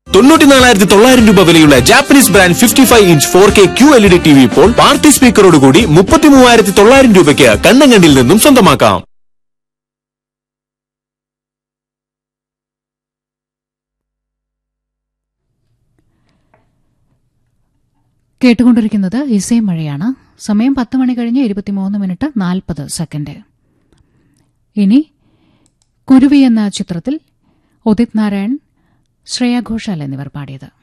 തൊണ്ണൂറ്റിനാലായിരത്തി തൊള്ളായിരം രൂപ വിലയുള്ള Japanese brand fifty five inch four K Q L E D T V ഇപ്പോൾ party സ്പീക്കറോടുകൂടി മുപ്പത്തി മൂവായിരത്തി തൊള്ളായിരം രൂപയ്ക്ക് കണ്ണങ്കണ്ടിൽ നിന്നും സ്വന്തമാക്കാം കേട്ടുകൊണ്ടിരിക്കുന്നത് ഇസേ മഴയാണ് സമയം പത്ത് മണി കഴിഞ്ഞ് ഇരുപത്തിമൂന്ന് മിനിറ്റ് നാൽപ്പത് സെക്കൻഡ് ഇനി കുരുവി എന്ന ചിത്രത്തിൽ ഉദിത് നാരായൺ ശ്രേയ ഘോഷാൽ എന്നിവർ പാടിയത്